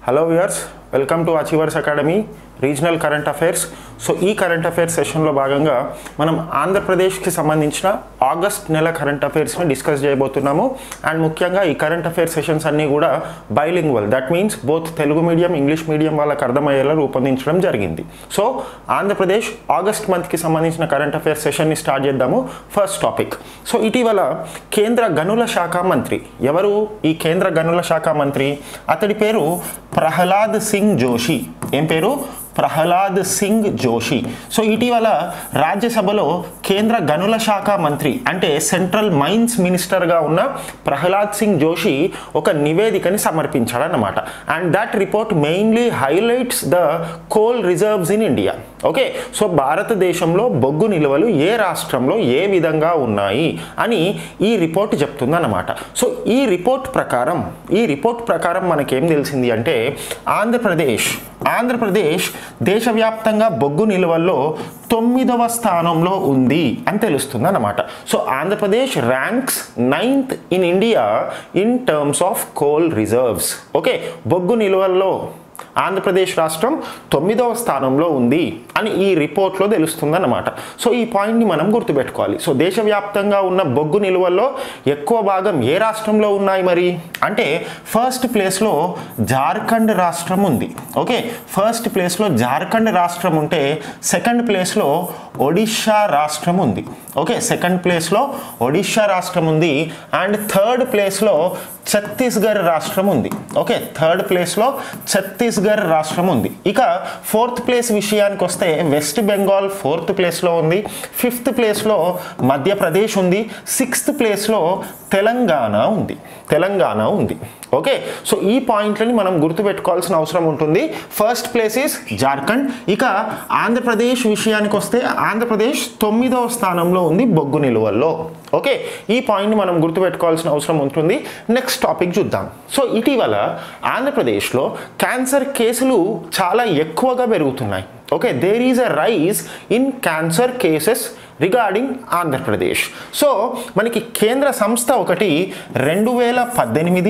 hello viewers welcome to achievers academy regional current affairs so ఈ current affairs సెషన్లో భాగంగా మనం ఆంధ్రప్రదేశ్కి సంబంధించిన ఆగస్ట్ నెల కరెంట్ అఫైర్స్ని డిస్కస్ చేయబోతున్నాము అండ్ ముఖ్యంగా ఈ కరెంట్ అఫైర్ సెషన్స్ అన్నీ కూడా bilingual that means both Telugu medium English medium వాళ్ళకి అర్థమయ్యేలా రూపొందించడం జరిగింది సో ఆంధ్రప్రదేశ్ ఆగస్ట్ మంత్కి సంబంధించిన కరెంట్ అఫైర్స్ సెషన్ని స్టార్ట్ చేద్దాము ఫస్ట్ టాపిక్ సో ఇటీవల కేంద్ర గనుల శాఖ మంత్రి ఎవరు ఈ కేంద్ర గనుల శాఖ మంత్రి అతడి పేరు ప్రహ్లాద్ సింగ్ జోషి ఏం పేరు ప్రహ్లాద్ సింగ్ జోషి సో ఇటీవల రాజ్యసభలో కేంద్ర గనుల శాఖ మంత్రి అంటే సెంట్రల్ మైన్స్ మినిస్టర్గా ఉన్న ప్రహ్లాద్ సింగ్ జోషి ఒక నివేదికని సమర్పించాడన్నమాట and that report mainly highlights the coal reserves in India okay so భారతదేశంలో బొగ్గు నిల్వలు ఏ రాష్ట్రంలో ఏ విధంగా ఉన్నాయి అని ఈ రిపోర్ట్ చెప్తుందన్నమాట సో ఈ రిపోర్ట్ ప్రకారం ఈ రిపోర్ట్ ప్రకారం మనకేం తెలిసింది అంటే ఆంధ్రప్రదేశ్ ఆంధ్రప్రదేశ్ దేశవ్యాప్తంగా బొగ్గు నిల్వల్లో తొమ్మిదవ స్థానంలో ఉంది అని తెలుస్తుంది అన్నమాట so Andhra Pradesh ranks ninth in India in terms of coal reserves okay బొగ్గు నిల్వల్లో ఆంధ్రప్రదేశ్ రాష్ట్రం తొమ్మిదవ స్థానంలో ఉంది అని ఈ రిపోర్ట్లో తెలుస్తుందన్నమాట సో ఈ పాయింట్ని మనం గుర్తుపెట్టుకోవాలి సో దేశవ్యాప్తంగా ఉన్న బొగ్గు నిల్వల్లో ఎక్కువ భాగం ఏ రాష్ట్రంలో ఉన్నాయి మరి అంటే ఫస్ట్ ప్లేస్లో జార్ఖండ్ రాష్ట్రం ఉంది ఓకే ఫస్ట్ ప్లేస్లో జార్ఖండ్ రాష్ట్రం ఉంటే సెకండ్ ప్లేస్లో ఒడిషా రాష్ట్రం ఉంది ఓకే సెకండ్ ప్లేస్లో ఒడిషా రాష్ట్రం ఉంది అండ్ థర్డ్ ప్లేస్లో ఛత్తీస్గఢ్ రాష్ట్రం ఉంది ఓకే థర్డ్ ప్లేస్లో ఛత్తీస్గఢ్ రాష్ట్రం ఉంది ఇక ఫోర్త్ ప్లేస్ విషయానికి వస్తే వెస్ట్ బెంగాల్ ఫోర్త్ ప్లేస్లో ఉంది ఫిఫ్త్ ప్లేస్లో మధ్యప్రదేశ్ ఉంది సిక్స్త్ ప్లేస్లో తెలంగాణ ఉంది తెలంగాణ ఉంది ఓకే సో ఈ పాయింట్లని మనం గుర్తుపెట్టుకోవాల్సిన అవసరం ఉంటుంది ఫస్ట్ ప్లేస్ ఈస్ జార్ఖండ్ ఇక ఆంధ్రప్రదేశ్ విషయానికి వస్తే ఆంధ్రప్రదేశ్ తొమ్మిదవ స్థానంలో ఉంది బొగ్గు నిలువల్లో ఓకే ఈ పాయింట్ని మనం గుర్తుపెట్టుకోవాల్సిన అవసరం ఉంటుంది నెక్స్ట్ టాపిక్ చూద్దాం సో ఇటీవల ఆంధ్రప్రదేశ్లో క్యాన్సర్ కేసులు చాలా ఎక్కువగా పెరుగుతున్నాయి okay there is a rise in cancer cases regarding Andhra Pradesh so మనకి కేంద్ర సంస్థ ఒకటి రెండు వేల పద్దెనిమిది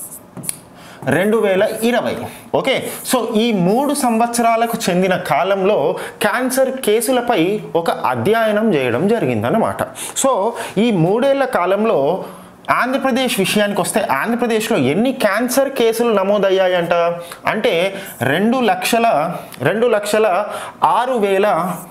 రెండు వేల ఇరవై ఓకే సో ఈ మూడు సంవత్సరాలకు చెందిన కాలంలో క్యాన్సర్ కేసులపై ఒక అధ్యయనం చేయడం జరిగిందన్నమాట సో ఈ మూడేళ్ల కాలంలో ఆంధ్రప్రదేశ్ విషయానికి వస్తే ఆంధ్రప్రదేశ్లో ఎన్ని క్యాన్సర్ కేసులు నమోదయ్యాయంట అంటే రెండు లక్షల రెండు లక్షల ఆరు వేల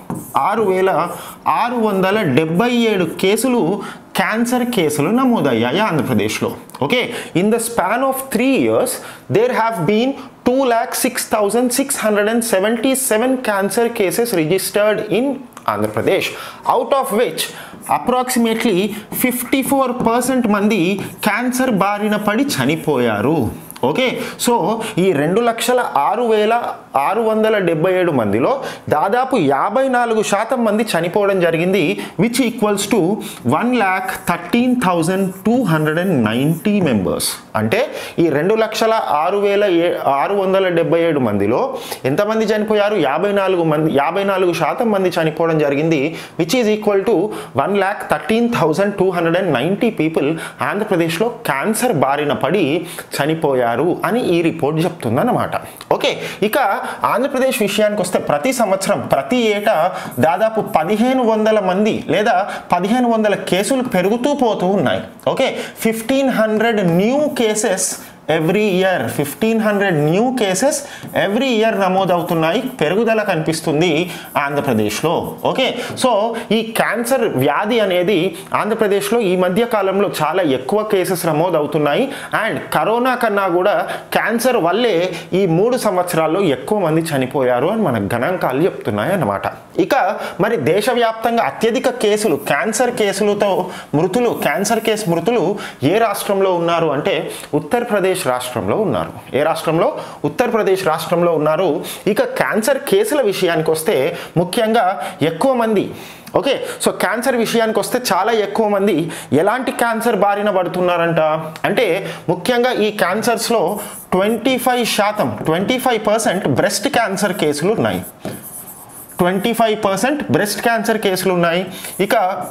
ఆరు వేల ఆరు వందల డెబ్బై ఏడు కేసులు క్యాన్సర్ కేసులు నమోదయ్యాయి ఆంధ్రప్రదేశ్లో okay in the span of three years there have been two lakh six thousand six hundred and seventy seven cancer cases registered in Andhra Pradesh out of which approximately fifty four percent మంది క్యాన్సర్ బారిన పడి చనిపోయారు okay so ఈ రెండు లక్షల ఆరు వేల ఆరు వందల డెబ్బై ఏడు మందిలో దాదాపు యాభై నాలుగు శాతం మంది చనిపోవడం జరిగింది which equals to one lakh thirteen thousand two hundred and ninety members అంటే ఈ రెండు లక్షల ఆరు వేల ఏ ఆరు వందల డెబ్బై ఏడు మందిలో ఎంతమంది చనిపోయారు యాభై నాలుగు మంది యాభై నాలుగు శాతం మంది చనిపోవడం జరిగింది which is equal to one lakh thirteen thousand two hundred and ninety people ఆంధ్రప్రదేశ్లో క్యాన్సర్ బారిన పడి చనిపోయారు అని ఈ రిపోర్ట్ చెప్తుందన్నమాట ఓకే ఇక ఆంధ్రప్రదేశ్ విషయానికి వస్తే ప్రతి సంవత్సరం ప్రతి ఏటా దాదాపు పదిహేను వందల మంది లేదా పదిహేను వందల కేసులు పెరుగుతూ పోతూ ఉన్నాయి okay fifteen hundred new cases every year fifteen hundred new cases every year నమోదవుతున్నాయి పెరుగుదల కనిపిస్తుంది ఆంధ్రప్రదేశ్లో ఓకే సో ఈ క్యాన్సర్ వ్యాధి అనేది ఆంధ్రప్రదేశ్లో ఈ మధ్య కాలంలో చాలా ఎక్కువ కేసెస్ నమోదవుతున్నాయి అండ్ కరోనా కన్నా కూడా క్యాన్సర్ వల్లే ఈ మూడు సంవత్సరాల్లో ఎక్కువ మంది చనిపోయారు అని మన గణాంకాలు చెప్తున్నాయి అన్నమాట ఇక మరి దేశవ్యాప్తంగా అత్యధిక కేసులు క్యాన్సర్ కేసులతో మృతులు క్యాన్సర్ కేసు మృతులు ఏ రాష్ట్రంలో ఉన్నారు అంటే ఉత్తరప్రదేశ్ రాష్ట్రంలో ఉన్నారు ఏ రాష్ట్రంలో ఉత్తరప్రదేశ్ రాష్ట్రంలో ఉన్నారు ఇక క్యాన్సర్ కేసుల విషయానికి వస్తే ముఖ్యంగా ఎక్కువ మంది ఓకే సో క్యాన్సర్ విషయానికి వస్తే చాలా ఎక్కువ మంది ఎలాంటి క్యాన్సర్ బారిన పడుతున్నారంట అంటే ముఖ్యంగా ఈ క్యాన్సర్స్లో ట్వంటీ ఫైవ్ శాతం twenty five percent breast cancer కేసులు ఉన్నాయి twenty five percent breast cancer కేసులు ఉన్నాయి ఇక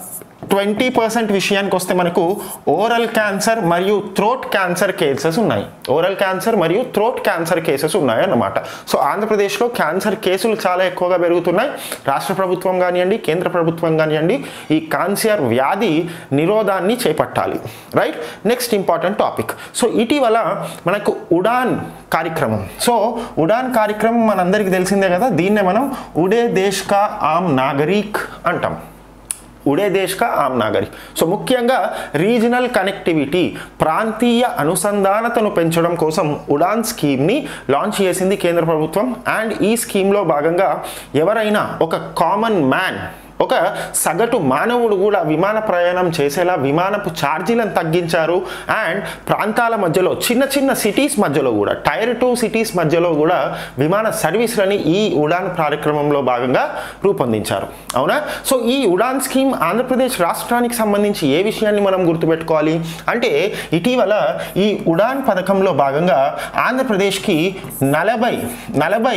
ట్వంటీ పర్సెంట్ విషయానికి వస్తే మనకు ఓరల్ క్యాన్సర్ మరియు థ్రోట్ క్యాన్సర్ కేసెస్ ఉన్నాయి ఓరల్ క్యాన్సర్ మరియు థ్రోట్ క్యాన్సర్ కేసెస్ ఉన్నాయి అన్నమాట సో ఆంధ్రప్రదేశ్లో క్యాన్సర్ కేసులు చాలా ఎక్కువగా పెరుగుతున్నాయి రాష్ట్ర ప్రభుత్వం కానివ్వండి కేంద్ర ప్రభుత్వం కానివ్వండి ఈ క్యాన్సర్ వ్యాధి నిరోధాన్ని చేపట్టాలి right next important topic so ఇటీవల మనకు ఉడాన్ కార్యక్రమం సో ఉడాన్ కార్యక్రమం మనందరికీ తెలిసిందే కదా దీన్నే మనం ఉడే దేశ్ కా ఆమ్ నాగరిక్ అంటాం ఉడే దేశ్ కా ఆమ్ నాగరిక్ సో ముఖ్యంగా రీజనల్ కనెక్టివిటీ ప్రాంతీయ అనుసంధానతను పెంచడం కోసం ఉడాన్ స్కీమ్ని లాంచ్ చేసింది కేంద్ర ప్రభుత్వం అండ్ ఈ స్కీమ్లో భాగంగా ఎవరైనా ఒక కామన్ మ్యాన్ ఒక సగటు మానవుడు కూడా విమాన ప్రయాణం చేసేలా విమానపు ఛార్జీలను తగ్గించారు అండ్ ప్రాంతాల మధ్యలో చిన్న చిన్న సిటీస్ మధ్యలో కూడా టైర్ టూ సిటీస్ మధ్యలో కూడా విమాన సర్వీసులని ఈ ఉడాన్ కార్యక్రమంలో భాగంగా రూపొందించారు అవునా సో ఈ ఉడాన్ స్కీమ్ ఆంధ్రప్రదేశ్ రాష్ట్రానికి సంబంధించి ఏ విషయాన్ని మనం గుర్తుపెట్టుకోవాలి అంటే ఇటీవల ఈ ఉడాన్ పథకంలో భాగంగా ఆంధ్రప్రదేశ్కి నలభై నలభై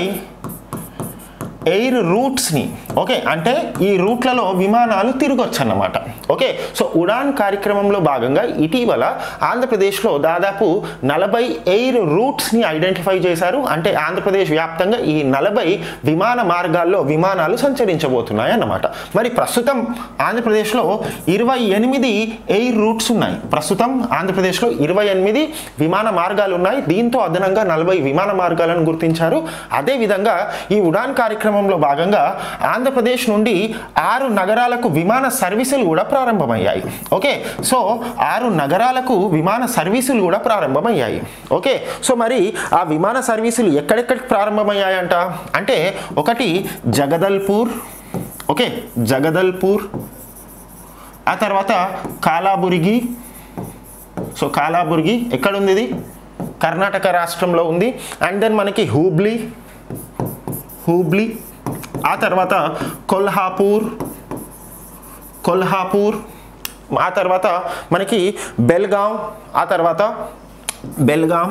ఎయిర్ రూట్స్ని ఓకే అంటే ఈ రూట్లలో విమానాలు తిరగొచ్చు అన్నమాట ఓకే సో ఉడాన్ కార్యక్రమంలో భాగంగా ఇటీవల ఆంధ్రప్రదేశ్లో దాదాపు నలభై ఎయిర్ రూట్స్ని ఐడెంటిఫై చేశారు అంటే ఆంధ్రప్రదేశ్ వ్యాప్తంగా ఈ నలభై విమాన మార్గాల్లో విమానాలు సంచరించబోతున్నాయి అన్నమాట మరి ప్రస్తుతం ఆంధ్రప్రదేశ్లో ఇరవై ఎనిమిది ఎయిర్ రూట్స్ ఉన్నాయి ప్రస్తుతం ఆంధ్రప్రదేశ్లో ఇరవై ఎనిమిది విమాన మార్గాలు ఉన్నాయి దీంతో అదనంగా నలభై విమాన మార్గాలను గుర్తించారు అదేవిధంగా ఈ ఉడాన్ కార్యక్రమంలో భాగంగా ఆంధ్రప్రదేశ్ నుండి ఆరు నగరాలకు విమాన సర్వీసులు కూడా ప్రారంభమయ్యాయి ఓకే సో ఆరు నగరాలకు విమాన సర్వీసులు కూడా ప్రారంభమయ్యాయి ఓకే సో మరి ఆ విమాన సర్వీసులు ఎక్కడెక్కడికి ప్రారంభమయ్యాయంట అంటే ఒకటి జగదల్పూర్ ఓకే జగదల్పూర్ ఆ తర్వాత కాలాబురిగి సో కాలాబుర్గి ఎక్కడుంది ఇది కర్ణాటక రాష్ట్రంలో ఉంది అండ్ దెన్ మనకి హూబ్లీ హూబ్లీ ఆ తర్వాత కొల్హాపూర్ కొల్హాపూర్ ఆ తర్వాత మనకి బెల్గాం ఆ తర్వాత బెల్గాం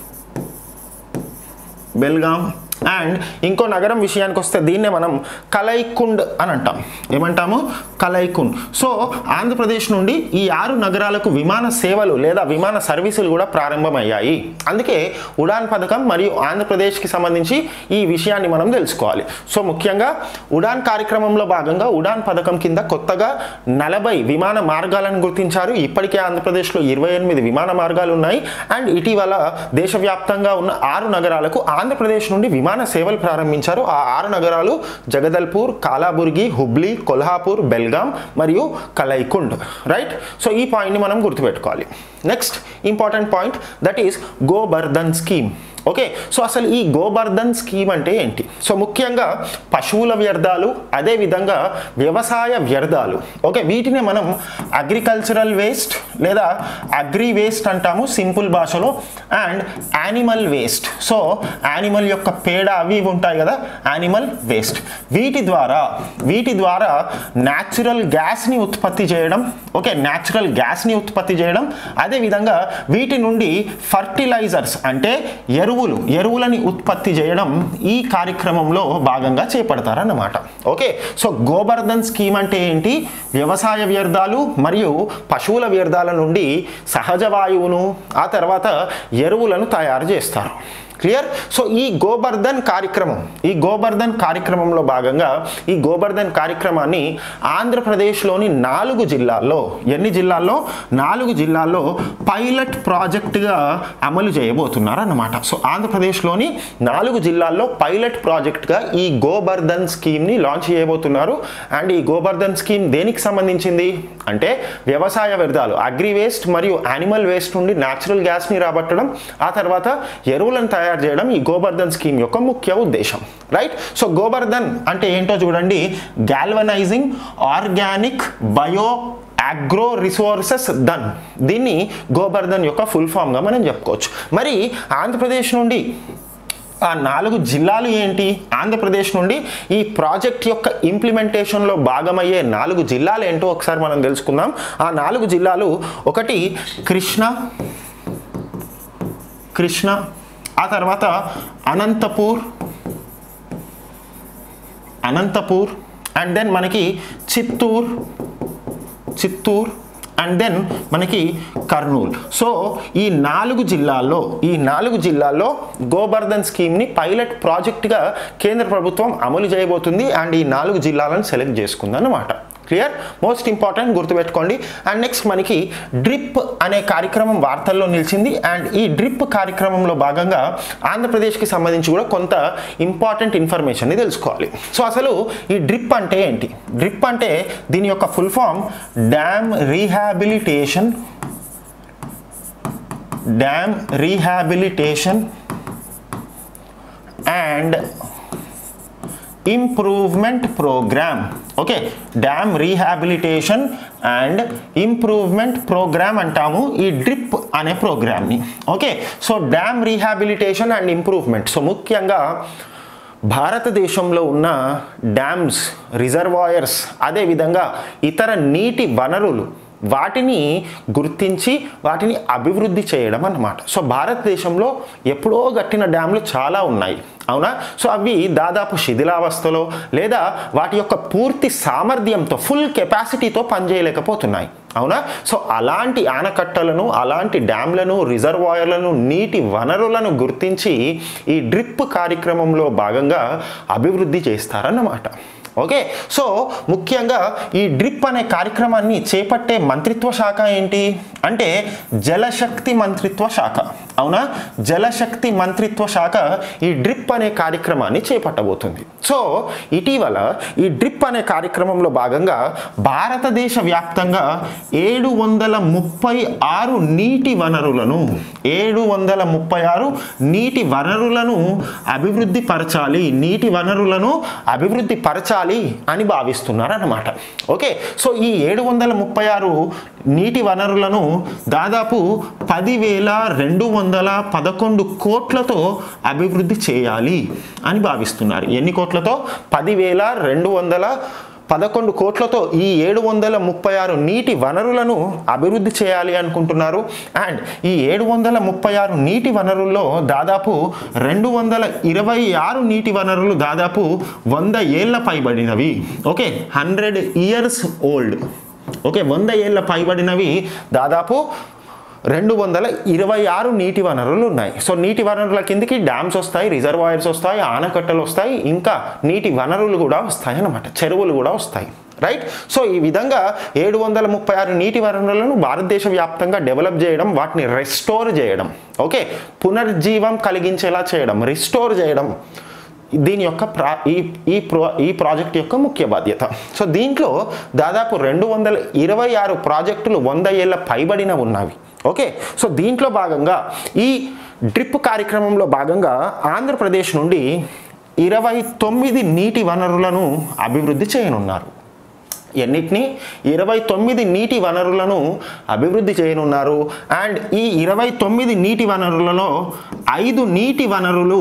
బెల్గాం అండ్ ఇంకో నగరం విషయానికి వస్తే దీన్నే మనం కలైకుండ్ అని అంటాం ఏమంటాము కలైకుండ్ సో ఆంధ్రప్రదేశ్ నుండి ఈ ఆరు నగరాలకు విమాన సేవలు లేదా విమాన సర్వీసులు కూడా ప్రారంభమయ్యాయి అందుకే ఉడాన్ పథకం మరియు ఆంధ్రప్రదేశ్కి సంబంధించి ఈ విషయాన్ని మనం తెలుసుకోవాలి సో ముఖ్యంగా ఉడాన్ కార్యక్రమంలో భాగంగా ఉడాన్ పథకం కింద కొత్తగా నలభై విమాన మార్గాలను గుర్తించారు ఇప్పటికే ఆంధ్రప్రదేశ్లో ఇరవై ఎనిమిది విమాన మార్గాలు ఉన్నాయి అండ్ ఇటీవల దేశవ్యాప్తంగా ఉన్న ఆరు నగరాలకు ఆంధ్రప్రదేశ్ నుండి విమాన సేవలు ప్రారంభించారు ఆ ఆరు నగరాలు జగదల్పూర్ కాలాబుర్గి హుబ్లీ కొల్హాపూర్ బెల్గాం మరియు కలైకుండ్ రైట్ సో ఈ పాయింట్ని మనం గుర్తుపెట్టుకోవాలి next important point that is Gobardhan scheme okay so అసలు ఈ గోబర్ధన్ స్కీమ్ అంటే ఏంటి సో ముఖ్యంగా పశువుల వ్యర్థాలు అదేవిధంగా వ్యవసాయ వ్యర్థాలు ఓకే వీటిని మనం అగ్రికల్చరల్ వేస్ట్ లేదా అగ్రి వేస్ట్ అంటాము సింపుల్ భాషలో and animal waste so animal యొక్క పేడ అవి ఇవి ఉంటాయి కదా యానిమల్ వేస్ట్ వీటి ద్వారా వీటి ద్వారా న్యాచురల్ గ్యాస్ని ఉత్పత్తి చేయడం ఓకే న్యాచురల్ గ్యాస్ని ఉత్పత్తి చేయడం అదేవిధంగా వీటి నుండి ఫర్టిలైజర్స్ అంటే ఎరువులు ఎరువులని ఉత్పత్తి చేయడం ఈ కార్యక్రమంలో భాగంగా చేపడతారన్నమాట ఓకే సో గోబర్ధన్ స్కీమ్ అంటే ఏంటి వ్యవసాయ వ్యర్థాలు మరియు పశువుల వ్యర్థాల నుండి సహజ వాయువును ఆ తర్వాత ఎరువులను తయారు చేస్తారు క్లియర్ సో ఈ గోబర్ధన్ కార్యక్రమం ఈ గోబర్ధన్ కార్యక్రమంలో భాగంగా ఈ గోబర్ధన్ కార్యక్రమాన్ని ఆంధ్రప్రదేశ్లోని నాలుగు జిల్లాల్లో ఎన్ని జిల్లాల్లో నాలుగు జిల్లాల్లో పైలట్ ప్రాజెక్టుగా అమలు చేయబోతున్నారు అన్నమాట సో ఆంధ్రప్రదేశ్లోని నాలుగు జిల్లాల్లో పైలట్ ప్రాజెక్ట్గా ఈ గోబర్ధన్ స్కీమ్ని లాంచ్ చేయబోతున్నారు అండ్ ఈ గోబర్ధన్ స్కీమ్ దేనికి సంబంధించింది అంటే వ్యవసాయ వ్యర్థాలు అగ్రి వేస్ట్ మరియు యానిమల్ వేస్ట్ నుండి న్యాచురల్ గ్యాస్ని రాబట్టడం ఆ తర్వాత ఎరువులను తయారు చేయడం ఈ గోబర్ధన్ స్కీమ్ యొక్క ముఖ్య ఉద్దేశం రైట్ సో గోబర్ధన్ అంటే ఏంటో చూడండి galvanizing organic bio agro resources Dhan దీన్ని గోబర్ధన్ యొక్క ఫుల్ ఫామ్గా మనం చెప్పుకోవచ్చు మరి ఆంధ్రప్రదేశ్ నుండి ఆ నాలుగు జిల్లాలు ఏంటి ఆంధ్రప్రదేశ్ నుండి ఈ ప్రాజెక్ట్ యొక్క ఇంప్లిమెంటేషన్లో భాగమయ్యే నాలుగు జిల్లాలు ఏంటో ఒకసారి మనం తెలుసుకుందాం ఆ నాలుగు జిల్లాలు ఒకటి కృష్ణ కృష్ణ ఆ తర్వాత అనంతపూర్ అనంతపూర్ అండ్ దెన్ మనకి చిత్తూర్ చిత్తూరు అండ్ దెన్ మనకి కర్నూలు సో ఈ నాలుగు జిల్లాల్లో ఈ నాలుగు జిల్లాల్లో గోబర్ధన్ స్కీమ్ని పైలట్ ప్రాజెక్ట్గా కేంద్ర ప్రభుత్వం అమలు చేయబోతుంది అండ్ ఈ నాలుగు జిల్లాలను సెలెక్ట్ చేసుకుంది అన్నమాట క్లియర్ మోస్ట్ ఇంపార్టెంట్ గుర్తుపెట్టుకోండి అండ్ నెక్స్ట్ మనకి డ్రిప్ అనే కార్యక్రమం వార్తల్లో నిలిచింది అండ్ ఈ డ్రిప్ కార్యక్రమంలో భాగంగా ఆంధ్రప్రదేశ్కి సంబంధించి కూడా కొంత ఇంపార్టెంట్ ఇన్ఫర్మేషన్ని తెలుసుకోవాలి సో అసలు ఈ డ్రిప్ అంటే ఏంటి డ్రిప్ అంటే దీని యొక్క full form dam rehabilitation dam rehabilitation and improvement programme okay dam rehabilitation and improvement programme అంటాము ఈ డ్రిప్ అనే ప్రోగ్రామ్ని okay so dam rehabilitation and improvement so ముఖ్యంగా భారతదేశంలో ఉన్న డ్యామ్స్ రిజర్వాయర్స్ అదేవిధంగా ఇతర నీటి వనరులు వాటిని గుర్తించి వాటిని అభివృద్ధి చేయడం అన్నమాట సో భారతదేశంలో ఎప్పుడో కట్టిన డ్యామ్లు చాలా ఉన్నాయి అవునా సో అవి దాదాపు శిథిలావస్థలో లేదా వాటి యొక్క పూర్తి సామర్థ్యంతో ఫుల్ కెపాసిటీతో పనిచేయలేకపోతున్నాయి అవునా సో అలాంటి ఆనకట్టలను అలాంటి డ్యామ్లను రిజర్వాయర్లను నీటి వనరులను గుర్తించి ఈ డ్రిప్ కార్యక్రమంలో భాగంగా అభివృద్ధి చేస్తారన్నమాట ఓకే సో ముఖ్యంగా ఈ డ్రిప్ అనే కార్యక్రమాన్ని చేపట్టే మంత్రిత్వ శాఖ ఏంటి అంటే జలశక్తి మంత్రిత్వ శాఖ అవునా జలశక్తి మంత్రిత్వ శాఖ ఈ డ్రిప్ అనే కార్యక్రమాన్ని చేపట్టబోతుంది సో ఇటీవల ఈ డ్రిప్ అనే కార్యక్రమంలో భాగంగా భారతదేశ వ్యాప్తంగా ఏడు వందల ముప్పై ఆరు నీటి వనరులను ఏడు వందల ముప్పై ఆరు నీటి వనరులను అభివృద్ధి పరచాలి నీటి వనరులను అభివృద్ధి పరచాలి అని భావిస్తున్నారు అన్నమాట ఓకే సో ఈ ఏడు వందల ముప్పై ఆరు నీటి వనరులను దాదాపు పదివేల రెండు వందల పదకొండు కోట్లతో అభివృద్ధి చేయాలి అని భావిస్తున్నారు ఎన్ని కోట్లతో పదివేల రెండు వందల పదకొండు కోట్లతో ఈ ఏడు వందల ముప్పై ఆరు నీటి వనరులను అభివృద్ధి చేయాలి అనుకుంటున్నారు అండ్ ఈ ఏడు వందల ముప్పై ఆరు నీటి వనరుల్లో దాదాపు రెండు వందల ఇరవై ఆరు నీటి వనరులు దాదాపు వంద ఏళ్ల పైబడినవి okay hundred years old okay వంద ఏళ్ల పైబడినవి దాదాపు రెండు వందల ఇరవై ఆరు నీటి వనరులు ఉన్నాయి సో నీటి వనరుల కిందకి డ్యామ్స్ వస్తాయి రిజర్వాయర్స్ వస్తాయి ఆనకట్టలు వస్తాయి ఇంకా నీటి వనరులు కూడా వస్తాయి అన్నమాట చెరువులు కూడా వస్తాయి రైట్ సో ఈ విధంగా ఏడు వందల ముప్పై ఆరు నీటి వనరులను భారతదేశ వ్యాప్తంగా డెవలప్ చేయడం వాటిని రెస్టోర్ చేయడం ఓకే పునర్జీవం కలిగించేలా చేయడం రిస్టోర్ చేయడం దీని యొక్క ప్రా ఈ ఈ ప్రో ఈ ప్రాజెక్ట్ యొక్క ముఖ్య బాధ్యత సో దీంట్లో దాదాపు రెండు వందల ఇరవై ఆరు ప్రాజెక్టులు వంద ఏళ్ళ పైబడిన ఉన్నవి ఓకే సో దీంట్లో భాగంగా ఈ డ్రిప్ కార్యక్రమంలో భాగంగా ఆంధ్రప్రదేశ్ నుండి ఇరవై తొమ్మిది నీటి వనరులను అభివృద్ధి చేయనున్నారు ఎన్నిటిని ఇరవై తొమ్మిది నీటి వనరులను అభివృద్ధి చేయనున్నారు అండ్ ఈ ఇరవై తొమ్మిది నీటి వనరులలో ఐదు నీటి వనరులు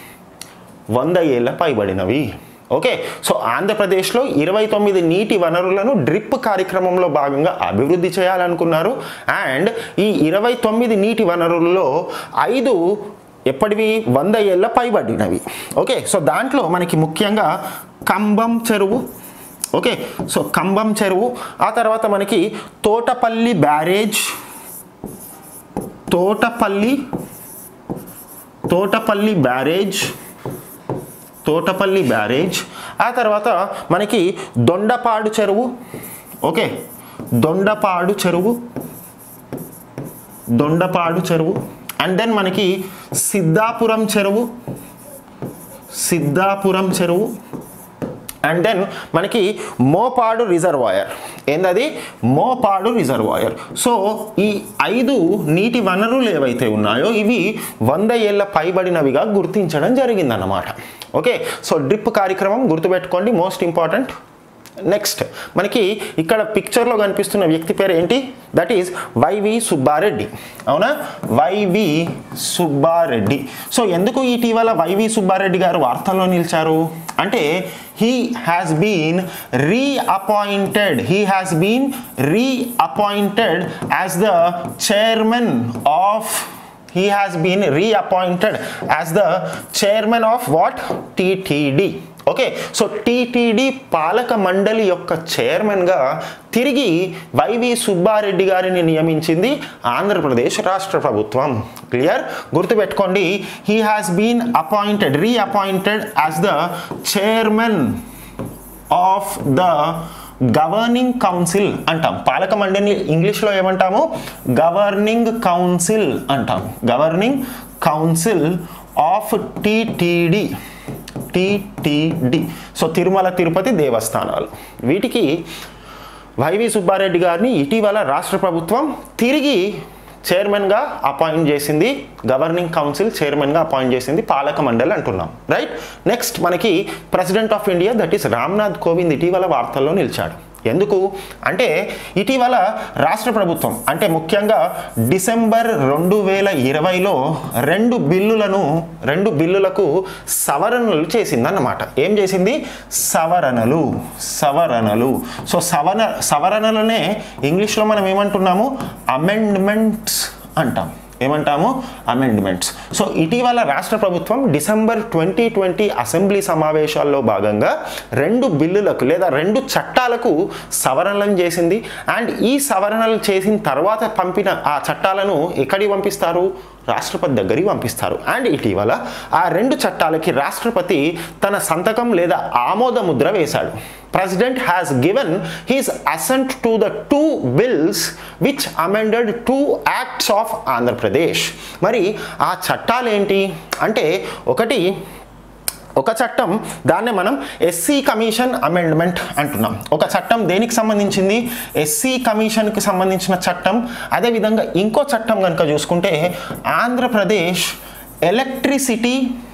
వంద ఏళ్ళ పైబడినవి ఓకే సో ఆంధ్రప్రదేశ్లో ఇరవై తొమ్మిది నీటి వనరులను డ్రిప్ కార్యక్రమంలో భాగంగా అభివృద్ధి చేయాలనుకున్నారు అండ్ ఈ ఇరవై తొమ్మిది నీటి వనరులలో ఐదు ఎప్పటివి వంద ఏళ్ళ పైబడినవి ఓకే సో దాంట్లో మనకి ముఖ్యంగా కంబం చెరువు ఓకే సో కంబం చెరువు ఆ తర్వాత మనకి Thotapalli barrage Thotapalli Thotapalli barrage Thotapalli barrage ఆ తర్వాత మనకి దొండపాడు చెరువు ఓకే దొండపాడు చెరువు దొండపాడు చెరువు అండ్ దెన్ మనకి సిద్ధాపురం చెరువు సిద్ధాపురం చెరువు అండ్ దెన్ మనకి మోపాడు రిజర్వాయర్ ఏందది మోపాడు రిజర్వాయర్ సో ఈ ఐదు నీటి వనరులు ఏవైతే ఉన్నాయో ఇవి వంద ఏళ్ళ పైబడినవిగా గుర్తించడం జరిగిందన్నమాట ఓకే సో డ్రిప్ కార్యక్రమం గుర్తుపెట్టుకోండి మోస్ట్ ఇంపార్టెంట్ నెక్స్ట్ మనకి ఇక్కడ పిక్చర్లో కనిపిస్తున్న వ్యక్తి పేరు ఏంటి దట్ ఈస్ వైవి సుబ్బారెడ్డి అవునా వైవి సుబ్బారెడ్డి సో ఎందుకు ఇటీవల వైవి సుబ్బారెడ్డి గారు వార్తల్లో నిలిచారు అంటే he has been reappointed he has been reappointed as the chairman of he has been reappointed as the chairman of what ttd okay so TTD పాలక మండలి యొక్క చైర్మన్గా తిరిగి వైవి సుబ్బారెడ్డి గారిని నియమించింది ఆంధ్రప్రదేశ్ రాష్ట్ర ప్రభుత్వం క్లియర్ గుర్తుపెట్టుకోండి he has been appointed reappointed as the chairman of the governing council అంటాం పాలక మండలిని ఇంగ్లీష్లో ఏమంటాము గవర్నింగ్ కౌన్సిల్ అంటాం governing council of TTD TTD so Tirumala Tirupati దేవస్థానాలు వీటికి వైవి సుబ్బారెడ్డి గారిని ఇటీవల రాష్ట్ర ప్రభుత్వం తిరిగి చైర్మన్గా అపాయింట్ చేసింది గవర్నింగ్ కౌన్సిల్ చైర్మన్గా అపాయింట్ చేసింది పాలక మండలి అంటున్నాం రైట్ నెక్స్ట్ మనకి president of India that is Ramnath Kovind ఇటీవల వార్తల్లో నిలిచాడు ఎందుకు అంటే ఇటీవల రాష్ట్ర ప్రభుత్వం అంటే ముఖ్యంగా డిసెంబర్ రెండు వేల ఇరవైలో రెండు బిల్లులను రెండు బిల్లులకు సవరణలు చేసిందన్నమాట ఏం చేసింది సవరణలు సవరణలు సో సవరణ సవరణలనే ఇంగ్లీష్లో మనం ఏమంటున్నాము అమెండ్మెంట్స్ అంటాం ఏమంటాము అమెండ్మెంట్స్ సో ఇటీవల రాష్ట్ర ప్రభుత్వం డిసెంబర్ ట్వంటీ ట్వంటీ అసెంబ్లీ సమావేశాల్లో భాగంగా రెండు బిల్లులకు లేదా రెండు చట్టాలకు సవరణలను చేసింది అండ్ ఈ సవరణలు చేసిన తర్వాత పంపిన ఆ చట్టాలను ఎక్కడికి పంపిస్తారు రాష్ట్రపతి దగ్గరికి పంపిస్తారు అండ్ ఇటీవల ఆ రెండు చట్టాలకి రాష్ట్రపతి తన సంతకం లేదా ఆమోద ముద్ర వేశాడు president has given his assent to the two bills which amended two acts of Andhra Pradesh మరి ఆ చట్టాలు ఏంటి అంటే ఒకటి ఒక చట్టం దాన్నే మనం ఎస్సీ కమిషన్ అమెండ్మెంట్ అంటున్నాం ఒక చట్టం దేనికి సంబంధించింది ఎస్సీ కమిషన్కి సంబంధించిన చట్టం అదేవిధంగా ఇంకో చట్టం కనుక చూసుకుంటే ఆంధ్రప్రదేశ్ ఎలక్ట్రిసిటీ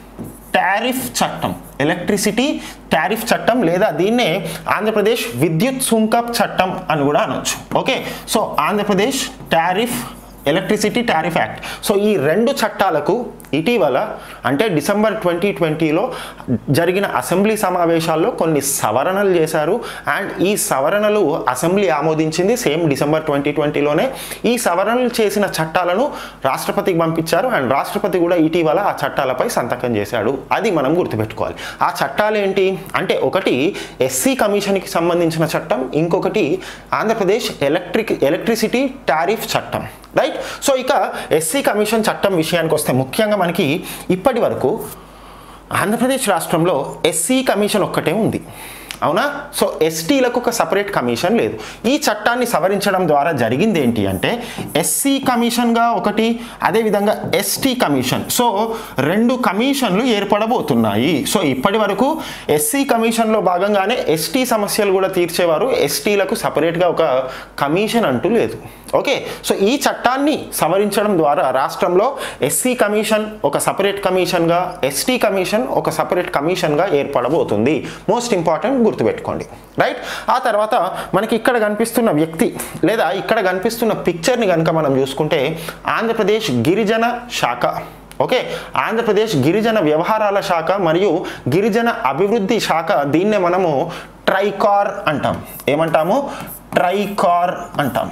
టారిఫ్ చట్టం ఎలక్ట్రిసిటీ టారిఫ్ చట్టం లేదా దీన్నే ఆంధ్రప్రదేశ్ విద్యుత్ సుంకప్ చట్టం అని కూడా అనొచ్చు okay so Andhra Pradesh tariff electricity tariff act so ఈ రెండు చట్టాలకు ఇటీవల అంటే డిసెంబర్ ట్వంటీ ట్వంటీలో జరిగిన అసెంబ్లీ సమావేశాల్లో కొన్ని సవరణలు చేశారు అండ్ ఈ సవరణలు అసెంబ్లీ ఆమోదించింది సేమ్ డిసెంబర్ ట్వంటీ ట్వంటీలోనే ఈ సవరణలు చేసిన చట్టాలను రాష్ట్రపతికి పంపించారు అండ్ రాష్ట్రపతి కూడా ఇటీవల ఆ చట్టాలపై సంతకం చేశాడు అది మనం గుర్తుపెట్టుకోవాలి ఆ చట్టాలు ఏంటి అంటే ఒకటి ఎస్సీ కమిషన్కి సంబంధించిన చట్టం ఇంకొకటి ఆంధ్రప్రదేశ్ ఎలక్ట్రిక్ ఎలక్ట్రిసిటీ టారిఫ్ చట్టం రైట్ సో ఇక ఎస్సీ కమిషన్ చట్టం విషయానికి వస్తే ముఖ్యంగా మనకి ఇప్పటి వరకు ఆంధ్రప్రదేశ్ రాష్ట్రంలో ఎస్సీ కమిషన్ ఒక్కటే ఉంది అవునా సో ఎస్టీలకు ఒక సపరేట్ కమిషన్ లేదు ఈ చట్టాన్ని సవరించడం ద్వారా జరిగింది ఏంటి అంటే ఎస్సీ కమిషన్గా ఒకటి అదేవిధంగా ఎస్టీ కమిషన్ సో రెండు కమిషన్లు ఏర్పడబోతున్నాయి సో ఇప్పటి వరకు ఎస్సీ కమిషన్లో భాగంగానే ఎస్టీ సమస్యలు కూడా తీర్చేవారు ఎస్టీలకు సపరేట్గా ఒక కమిషన్ అంటూ లేదు ఓకే సో ఈ చట్టాన్ని సవరించడం ద్వారా రాష్ట్రంలో ఎస్సీ కమిషన్ ఒక సపరేట్ కమిషన్గా ఎస్టీ కమిషన్ ఒక సపరేట్ కమిషన్గా ఏర్పడబోతుంది మోస్ట్ ఇంపార్టెంట్ గుర్తుపెట్టుకోండి రైట్ ఆ తర్వాత మనకి ఇక్కడ కనిపిస్తున్న వ్యక్తి లేదా ఇక్కడ కనిపిస్తున్న పిక్చర్ని కనుక మనం చూసుకుంటే ఆంధ్రప్రదేశ్ గిరిజన శాఖ ఓకే ఆంధ్రప్రదేశ్ గిరిజన వ్యవహారాల శాఖ మరియు గిరిజన అభివృద్ధి శాఖ దీన్నే మనము ట్రైకార్ అంటాం ఏమంటాము ట్రైకార్ అంటాం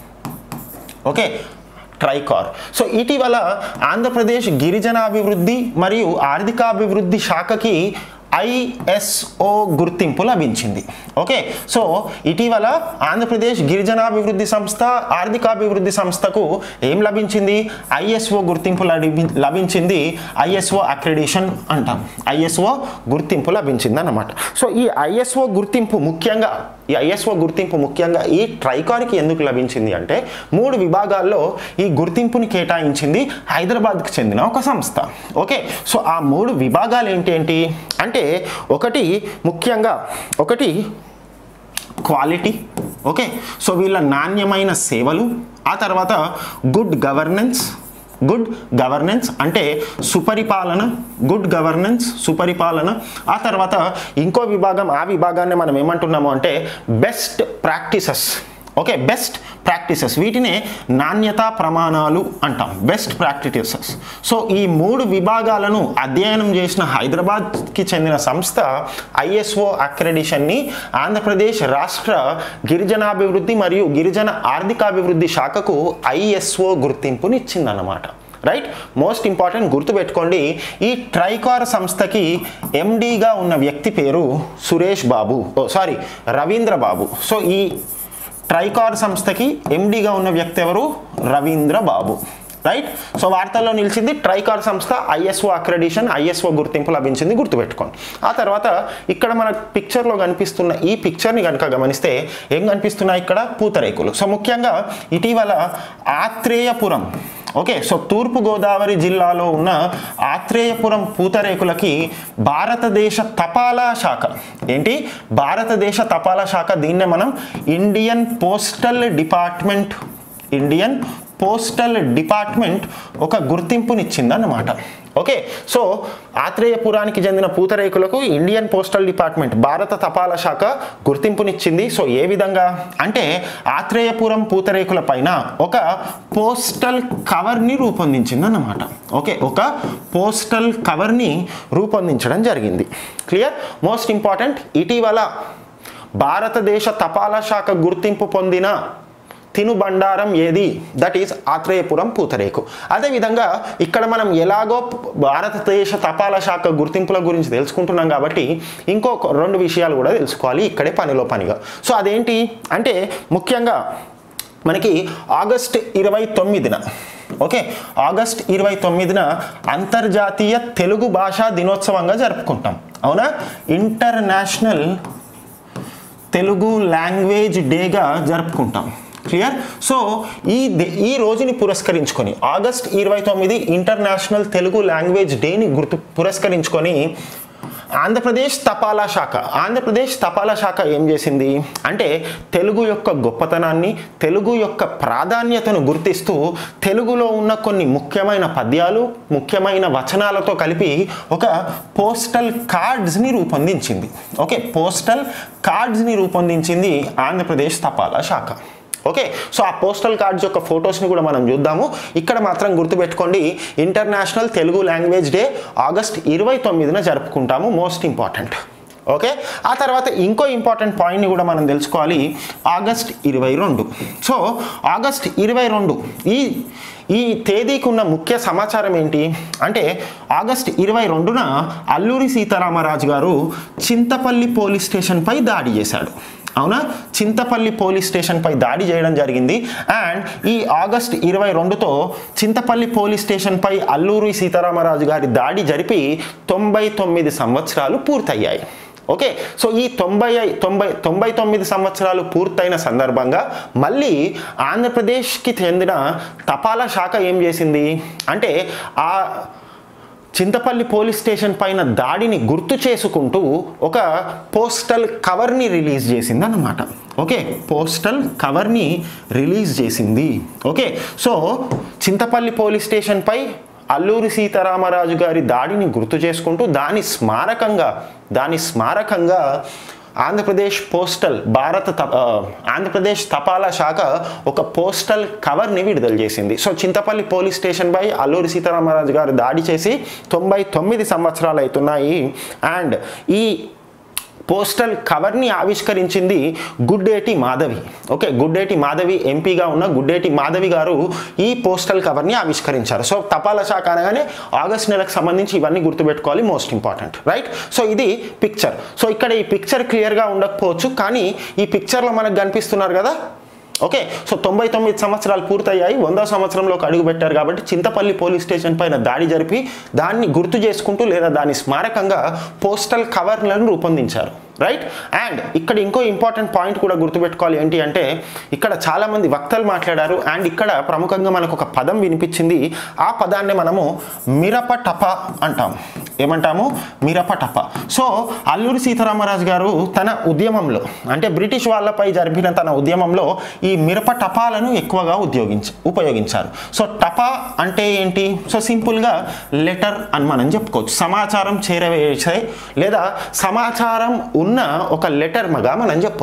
ఓకే ట్రైకార్ సో ఇటీవల ఆంధ్రప్రదేశ్ గిరిజనాభివృద్ధి మరియు ఆర్థికాభివృద్ధి శాఖకి ఐఎస్ఓ గుర్తింపు లభించింది ఓకే సో ఇటీవల ఆంధ్రప్రదేశ్ గిరిజనాభివృద్ధి సంస్థ ఆర్థికాభివృద్ధి సంస్థకు ఏం లభించింది ఐఎస్ఓ గుర్తింపు లభి- లభించింది ఐఎస్ఓ అక్రెడిషన్ అంటాం ఐఎస్ఓ గుర్తింపు లభించింది అన్నమాట సో ఈ ఐఎస్ఓ గుర్తింపు ముఖ్యంగా ఈ ఐఎస్ఓ గుర్తింపు ముఖ్యంగా ఈ ట్రైకార్కి ఎందుకు లభించింది అంటే మూడు విభాగాల్లో ఈ గుర్తింపుని కేటాయించింది హైదరాబాద్కి చెందిన ఒక సంస్థ ఓకే సో ఆ మూడు విభాగాలు ఏంటి ఏంటి అంటే ఒకటి ముఖ్యంగా ఒకటి క్వాలిటీ ఓకే సో వీళ్ళ నాణ్యమైన సేవలు ఆ తర్వాత గుడ్ గవర్నెన్స్ గుడ్ గవర్నెన్స్ అంటే సుపరిపాలన గుడ్ గవర్నెన్స్ సుపరిపాలన ఆ తర్వాత ఇంకో విభాగం ఆ విభాగాన్ని మనం ఏమంటున్నాము అంటే best practices okay best practices వీటినే నాణ్యతా ప్రమాణాలు అంటాం బెస్ట్ ప్రాక్టీసెస్ సో ఈ మూడు విభాగాలను అధ్యయనం చేసిన హైదరాబాద్కి చెందిన సంస్థ ఐఎస్ఓ అక్రెడిషన్ని ఆంధ్రప్రదేశ్ రాష్ట్ర గిరిజనాభివృద్ధి మరియు గిరిజన ఆర్థికాభివృద్ధి శాఖకు ఐఎస్ఓ గుర్తింపునిచ్చిందన్నమాట రైట్ మోస్ట్ ఇంపార్టెంట్ గుర్తుపెట్టుకోండి ఈ ట్రైకార్ సంస్థకి ఎండీగా ఉన్న వ్యక్తి పేరు Suresh Babu oh sorry Ravindra Babu so ఈ ట్రైకార్ సంస్థకి ఎండీగా ఉన్న వ్యక్తి ఎవరు రవీంద్ర బాబు రైట్ సో వార్తల్లో నిలిచింది ట్రైకార్ సంస్థ ఐఎస్ఓ అక్రెడిషన్ ఐఎస్ఓ గుర్తింపు లభించింది గుర్తుపెట్టుకోండి ఆ తర్వాత ఇక్కడ మన పిక్చర్లో కనిపిస్తున్న ఈ పిక్చర్ని కనుక గమనిస్తే ఏం కనిపిస్తున్నాయి ఇక్కడ పూతరేకులు సో ముఖ్యంగా ఇటీవల ఆత్రేయపురం ఓకే సో తూర్పు గోదావరి జిల్లాలో ఉన్న ఆత్రేయపురం పూతరేకులకి భారతదేశ తపాలా శాఖ ఏంటి భారతదేశ తపాలా శాఖ దీన్నే మనం Indian postal department Indian postal department ఒక గుర్తింపునిచ్చిందన్నమాట ఓకే సో ఆత్రేయపురానికి చెందిన పూతరేకులకు ఇండియన్ పోస్టల్ డిపార్ట్మెంట్ భారత తపాలా శాఖ గుర్తింపునిచ్చింది సో ఏ విధంగా అంటే ఆత్రేయపురం పూతరేకుల పైన ఒక పోస్టల్ కవర్ని రూపొందించింది అన్నమాట ఓకే ఒక పోస్టల్ కవర్ని రూపొందించడం జరిగింది క్లియర్ మోస్ట్ ఇంపార్టెంట్ ఇటీవల భారతదేశ తపాలా శాఖ గుర్తింపు పొందిన తినుబండారం ఏది దట్ ఈస్ ఆత్రేయపురం పూతరేకు అదేవిధంగా ఇక్కడ మనం ఎలాగో భారతదేశ తపాలా శాఖ గుర్తింపుల గురించి తెలుసుకుంటున్నాం కాబట్టి ఇంకో రెండు విషయాలు కూడా తెలుసుకోవాలి ఇక్కడే పనిలో పనిగా సో అదేంటి అంటే ముఖ్యంగా మనకి ఆగస్ట్ ఇరవై తొమ్మిదిన ఓకే ఆగస్ట్ ఇరవై తొమ్మిదిన అంతర్జాతీయ తెలుగు భాషా దినోత్సవంగా జరుపుకుంటాం అవునా ఇంటర్నేషనల్ తెలుగు లాంగ్వేజ్ డేగా జరుపుకుంటాం క్లియర్ సో ఈ దే- ఈ రోజుని పురస్కరించుకొని ఆగస్ట్ ఇరవై తొమ్మిది ఇంటర్నేషనల్ తెలుగు లాంగ్వేజ్ డేని గుర్తు పురస్కరించుకొని ఆంధ్రప్రదేశ్ తపాలా శాఖ ఆంధ్రప్రదేశ్ తపాలా శాఖ ఏం చేసింది అంటే తెలుగు యొక్క గొప్పతనాన్ని తెలుగు యొక్క ప్రాధాన్యతను గుర్తిస్తూ తెలుగులో ఉన్న కొన్ని ముఖ్యమైన పద్యాలు ముఖ్యమైన వచనాలతో కలిపి ఒక పోస్టల్ కార్డ్స్ని రూపొందించింది ఓకే పోస్టల్ కార్డ్స్ని రూపొందించింది ఆంధ్రప్రదేశ్ తపాలా శాఖ ఓకే సో ఆ పోస్టల్ కార్డ్స్ యొక్క ఫొటోస్ని కూడా మనం చూద్దాము ఇక్కడ మాత్రం గుర్తుపెట్టుకోండి international Telugu language day August ఇరవై తొమ్మిదిన జరుపుకుంటాము మోస్ట్ ఇంపార్టెంట్ ఓకే ఆ తర్వాత ఇంకో ఇంపార్టెంట్ పాయింట్ని కూడా మనం తెలుసుకోవాలి ఆగస్ట్ ఇరవై రెండు సో ఆగస్ట్ ఇరవై రెండు ఈ ఈ తేదీకి ఉన్న ముఖ్య సమాచారం ఏంటి అంటే ఆగస్ట్ ఇరవై రెండున అల్లూరి సీతారామరాజు గారు చింతపల్లి పోలీస్ స్టేషన్పై దాడి చేశాడు అవునా చింతపల్లి పోలీస్ స్టేషన్పై దాడి చేయడం జరిగింది అండ్ ఈ ఆగస్ట్ ఇరవై రెండుతో చింతపల్లి పోలీస్ స్టేషన్పై అల్లూరి సీతారామరాజు గారి దాడి జరిపి తొంభై తొమ్మిది సంవత్సరాలు పూర్తయ్యాయి ఓకే సో ఈ తొంభై ఐ- తొంభై తొంభై తొమ్మిది సంవత్సరాలు పూర్తయిన సందర్భంగా మళ్ళీ ఆంధ్రప్రదేశ్కి చెందిన తపాలా శాఖ ఏం చేసింది అంటే ఆ చింతపల్లి పోలీస్ స్టేషన్ పైన దాడిని గుర్తు చేసుకుంటూ ఒక పోస్టల్ కవర్ని రిలీజ్ చేసింది అన్నమాట ఓకే పోస్టల్ కవర్ని రిలీజ్ చేసింది ఓకే సో చింతపల్లి పోలీస్ స్టేషన్పై అల్లూరి సీతారామరాజు గారి దాడిని గుర్తు చేసుకుంటూ దాని స్మారకంగా దాని స్మారకంగా ఆంధ్రప్రదేశ్ పోస్టల్ భారత త- ఆ, ఆంధ్రప్రదేశ్ తపాలా శాఖ ఒక పోస్టల్ కవర్ని విడుదల చేసింది సో చింతపల్లి పోలీస్ స్టేషన్ పై అల్లూరి సీతారామరాజు గారు దాడి చేసి తొంభై తొమ్మిది సంవత్సరాలు అవుతున్నాయి అండ్ ఈ పోస్టల్ కవర్ని ఆవిష్కరించింది గుడ్డేటి మాధవి ఓకే గుడ్డేటి మాధవి ఎంపీగా ఉన్న గుడ్డేటి మాధవి గారు ఈ పోస్టల్ కవర్ని ఆవిష్కరించారు సో తపాలా శాఖ అనగానే ఆగస్ట్ నెలకు సంబంధించి ఇవన్నీ గుర్తుపెట్టుకోవాలి మోస్ట్ ఇంపార్టెంట్ రైట్ సో ఇది పిక్చర్ సో ఇక్కడ ఈ పిక్చర్ క్లియర్గా ఉండకపోవచ్చు కానీ ఈ పిక్చర్లో మనకు కనిపిస్తున్నారు కదా ఓకే సో తొంభై తొమ్మిది సంవత్సరాలు పూర్తయ్యాయి వందో సంవత్సరంలోకి అడుగు పెట్టారు కాబట్టి చింతపల్లి పోలీస్ స్టేషన్ పైన దాడి జరిపి దాన్ని గుర్తు చేసుకుంటూ లేదా దాని స్మారకంగా పోస్టల్ కవర్లను రూపొందించారు రైట్ అండ్ ఇక్కడ ఇంకో ఇంపార్టెంట్ పాయింట్ కూడా గుర్తుపెట్టుకోవాలి ఏంటి అంటే ఇక్కడ చాలామంది వక్తలు మాట్లాడారు అండ్ ఇక్కడ ప్రముఖంగా మనకు ఒక పదం వినిపించింది ఆ పదాన్ని మనము మిరప టప అంటాం ఏమంటాము మిరప టప సో అల్లూరి సీతారామరాజు గారు తన ఉద్యమంలో అంటే బ్రిటిష్ వాళ్ళపై జరిపిన తన ఉద్యమంలో ఈ మిరప టపాలను ఎక్కువగా ఉద్యోగించ ఉపయోగించారు సో టపా అంటే ఏంటి సో సింపుల్గా లెటర్ అని మనం చెప్పుకోవచ్చు సమాచారం చేరవేసే లేదా సమాచారం ఉన్న ఒక లెటర్ మగా మనం చెప్పొచ్చు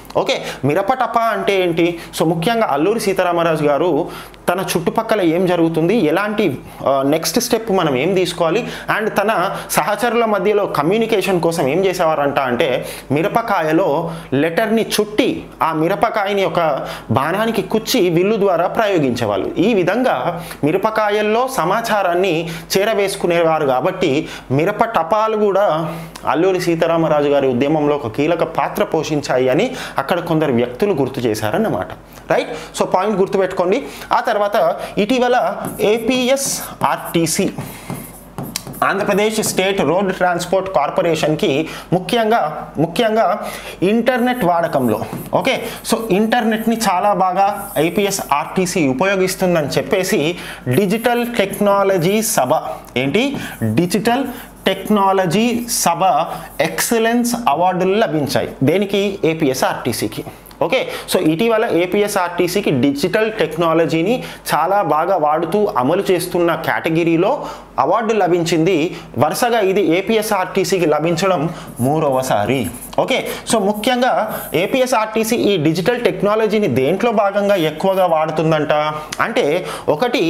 ఓకే మిరపటప అంటే ఏంటి సో ముఖ్యంగా అల్లూరి సీతారామరాజు గారు తన చుట్టుపక్కల ఏం జరుగుతుంది ఎలాంటి నెక్స్ట్ స్టెప్ మనం ఏం తీసుకోవాలి అండ్ తన సహచరుల మధ్యలో కమ్యూనికేషన్ కోసం ఏం చేసేవారంట అంటే మిరపకాయలో లెటర్ని చుట్టి ఆ మిరపకాయని ఒక బాణానికి కుచ్చి విల్లు ద్వారా ప్రయోగించేవాళ్ళు ఈ విధంగా మిరపకాయల్లో సమాచారాన్ని చేరవేసుకునేవారు కాబట్టి మిరప టపాలు కూడా అల్లూరి సీతారామరాజు గారి ఉద్యమంలో ఒక కీలక పాత్ర పోషించాయి అని అక్కడ కొందరు వ్యక్తులు గుర్తు చేశారన్నమాట రైట్ సో పాయింట్ గుర్తుపెట్టుకోండి ఆ తర్వాత ఇటీవల APS RTC Andhra Pradesh state road transport కార్పొరేషన్కి ముఖ్యంగా ముఖ్యంగా ఇంటర్నెట్ వాడకంలో ఓకే సో ఇంటర్నెట్ని చాలా బాగా ఐపీఎస్ ఆర్టీసీ ఉపయోగిస్తుందని చెప్పేసి డిజిటల్ టెక్నాలజీ సభ ఏంటి డిజిటల్ టెక్నాలజీ సభ ఎక్సలెన్స్ అవార్డులు లభించాయి దేనికి ఏపీఎస్ ఆర్టీసీకి ఓకే సో ఇటీవల ఏపీఎస్ఆర్టీసీకి డిజిటల్ టెక్నాలజీని చాలా బాగా వాడుతూ అమలు చేస్తున్న కేటగిరీలో అవార్డు లభించింది వరుసగా ఇది ఏపీఎస్ఆర్టీసీకి లభించడం మూడవసారి ఓకే సో ముఖ్యంగా ఏపీఎస్ఆర్టీసీ ఈ డిజిటల్ టెక్నాలజీని దేంట్లో భాగంగా ఎక్కువగా వాడుతుందంట అంటే ఒకటి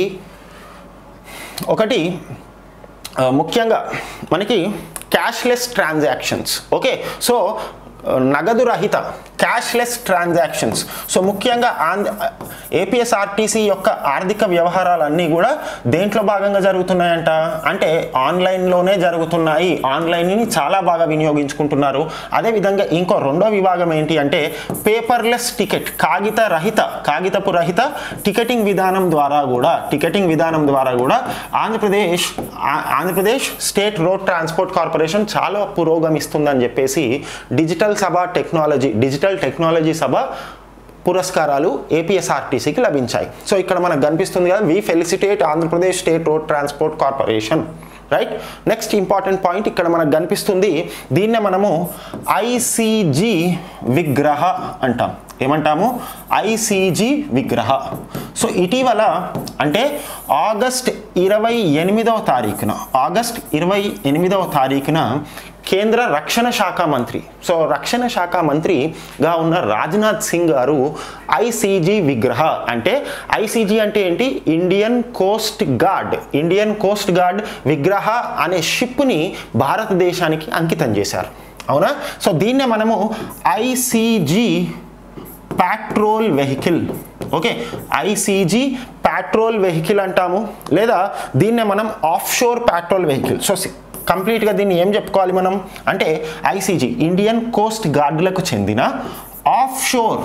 ఒకటి ఆ, ముఖ్యంగా మనకి క్యాష్లెస్ ట్రాన్సాక్షన్స్ ఓకే సో ఆ, నగదు రహిత క్యాష్లెస్ ట్రాన్సాక్షన్స్ సో ముఖ్యంగా ఆంధ్ర ఏపీఎస్ఆర్టీసీ యొక్క ఆర్థిక వ్యవహారాలన్నీ కూడా దేంట్లో భాగంగా జరుగుతున్నాయంట అంటే ఆన్లైన్లోనే జరుగుతున్నాయి ఆన్లైన్ని చాలా బాగా వినియోగించుకుంటున్నారు అదేవిధంగా ఇంకో రెండో విభాగం ఏంటి అంటే పేపర్లెస్ టికెట్ కాగిత రహిత కాగితపు రహిత టికెటింగ్ విధానం ద్వారా కూడా టికెటింగ్ విధానం ద్వారా కూడా ఆంధ్రప్రదేశ్ ఆ- Andhra Pradesh state road transport corporation చాలా పురోగమిస్తుందని చెప్పేసి డిజిటల్ సభ టెక్నాలజీ డిజిటల్ టెక్నాలజీ సభ పురస్కారాలు ఏపీఎస్ఆర్టీసీకి లభించాయి సో ఇక్కడ మనకు కనిపిస్తుంది కదా we felicitate Andhra Pradesh state road transport corporation right next important point ఇక్కడ మనకు కనిపిస్తుంది దీన్నే మనము ఐసీజీ విగ్రహ అంటాం ఏమంటాము ఐసీజీ విగ్రహ సో ఇటీవల అంటే ఆగస్ట్ ఇరవై ఎనిమిదవ తారీఖున ఆగస్ట్ ఇరవై ఎనిమిదవ తారీఖున కేంద్ర రక్షణ శాఖ మంత్రి సో రక్షణ శాఖ మంత్రిగా ఉన్న రాజ్నాథ్ సింగ్ గారు ఐసీజీ విగ్రహ అంటే ఐసీజీ అంటే ఏంటి Indian coast guard Indian coast guard Vigraha అనే షిప్ని భారతదేశానికి అంకితం చేశారు అవునా సో దీన్నే మనము ICG patrol vehicle okay ICG patrol vehicle అంటాము లేదా దీన్నే మనం offshore patrol vehicle so కంప్లీట్గా దీన్ని ఏం చెప్పుకోవాలి మనం అంటే ఐసీజీ ఇండియన్ కోస్ట్ గార్డులకు చెందిన offshore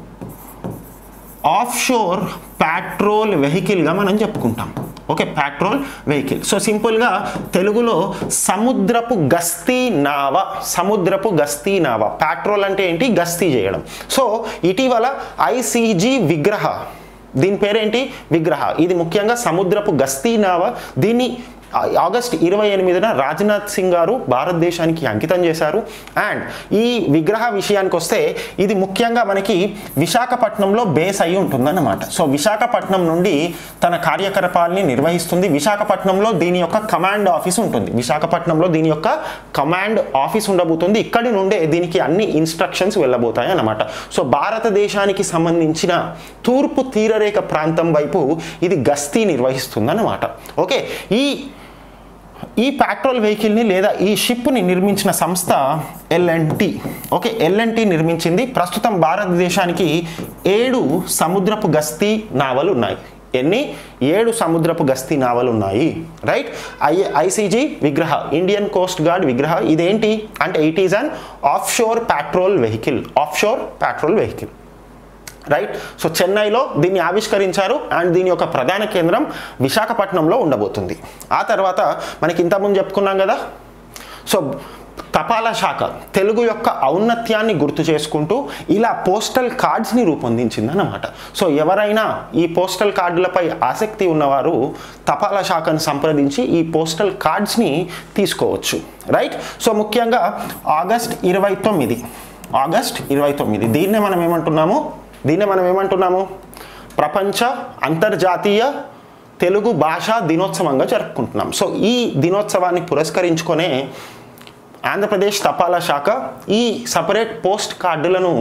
offshore patrol వెహికల్గా మనం చెప్పుకుంటాం ఓకే ప్యాట్రోల్ వెహికల్ సో సింపుల్గా తెలుగులో సముద్రపు గస్తీ నావ సముద్రపు గస్తీ నావ ప్యాట్రోల్ అంటే ఏంటి గస్తీ చేయడం సో ఇటీవల ఐసీజీ విగ్రహ దీని పేరేంటి విగ్రహ ఇది ముఖ్యంగా సముద్రపు గస్తీ నావ దీన్ని ఆ- ఆగస్ట్ ఇరవై ఎనిమిదిన రాజ్నాథ్ సింగ్ గారు భారతదేశానికి అంకితం చేశారు అండ్ ఈ విగ్రహ విషయానికి వస్తే ఇది ముఖ్యంగా మనకి విశాఖపట్నంలో బేస్ అయి ఉంటుందన్నమాట సో విశాఖపట్నం నుండి తన కార్యకలాపాలని నిర్వహిస్తుంది విశాఖపట్నంలో దీని యొక్క కమాండ్ ఆఫీస్ ఉంటుంది విశాఖపట్నంలో దీని యొక్క కమాండ్ ఆఫీస్ ఉండబోతుంది ఇక్కడి నుండే దీనికి అన్ని ఇన్స్ట్రక్షన్స్ వెళ్ళబోతాయి అన్నమాట సో భారతదేశానికి సంబంధించిన తూర్పు తీరరేఖ ప్రాంతం వైపు ఇది గస్తీ నిర్వహిస్తుంది అన్నమాట ఓకే ఈ ఈ పెట్రోల్ వెహికల్ని లేదా ఈ షిప్ని నిర్మించిన సంస్థ ఎల్ఎన్టీ ఓకే ఎల్ఎన్టీ నిర్మించింది ప్రస్తుతం భారతదేశానికి ఏడు సముద్రపు గస్తీ నావలు ఉన్నాయి ఎన్ని ఏడు సముద్రపు గస్తీ నావలు ఉన్నాయి right I ICG Vigraha Indian coast guard Vigraha ఇదేంటి అంటే it is an offshore patrol vehicle offshore patrol vehicle right so చెన్నైలో దీన్ని ఆవిష్కరించారు అండ్ దీని యొక్క ప్రధాన కేంద్రం విశాఖపట్నంలో ఉండబోతుంది ఆ తర్వాత మనకి ఇంతకుముందు చెప్పుకున్నాం కదా సో తపాలా శాఖ తెలుగు యొక్క ఔన్నత్యాన్ని గుర్తు చేసుకుంటూ ఇలా పోస్టల్ కార్డ్స్ని రూపొందించింది అన్నమాట సో ఎవరైనా ఈ పోస్టల్ కార్డులపై ఆసక్తి ఉన్నవారు తపాలా శాఖను సంప్రదించి ఈ పోస్టల్ కార్డ్స్ని తీసుకోవచ్చు రైట్ సో ముఖ్యంగా ఆగస్ట్ ఇరవై తొమ్మిది ఆగస్ట్ ఇరవై తొమ్మిది దీన్నే మనం ఏమంటున్నాము దీన్నే మనం ఏమంటున్నాము ప్రపంచ అంతర్జాతీయ తెలుగు భాషా దినోత్సవంగా జరుపుకుంటున్నాం సో ఈ దినోత్సవాన్ని పురస్కరించుకొనే ఆంధ్రప్రదేశ్ తపాలా శాఖ ఈ సపరేట్ పోస్ట్ కార్డులను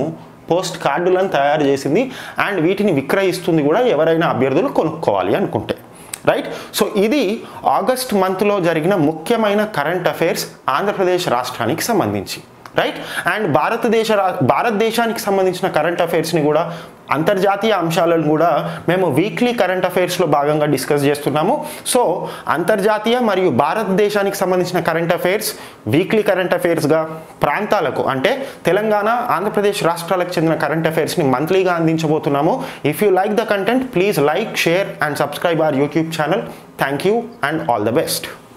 పోస్ట్ కార్డులను తయారు చేసింది అండ్ వీటిని విక్రయిస్తుంది కూడా ఎవరైనా అభ్యర్థులు కొనుక్కోవాలి అనుకుంటే రైట్ సో ఇది ఆగస్ట్ మంత్లో జరిగిన ముఖ్యమైన కరెంట్ అఫైర్స్ ఆంధ్రప్రదేశ్ రాష్ట్రానికి సంబంధించి రైట్ అండ్ భారతదేశ రా- భారతదేశానికి సంబంధించిన కరెంట్ అఫైర్స్ని కూడా అంతర్జాతీయ అంశాలను కూడా మేము వీక్లీ కరెంట్ అఫైర్స్లో భాగంగా డిస్కస్ చేస్తున్నాము సో అంతర్జాతీయ మరియు భారతదేశానికి సంబంధించిన కరెంట్ అఫైర్స్ వీక్లీ కరెంట్ అఫైర్స్గా ప్రాంతాలకు అంటే తెలంగాణ ఆంధ్రప్రదేశ్ రాష్ట్రాలకు చెందిన కరెంట్ అఫైర్స్ని మంత్లీగా అందించబోతున్నాము if you like the content please like share and subscribe our YouTube channel thank you and all the best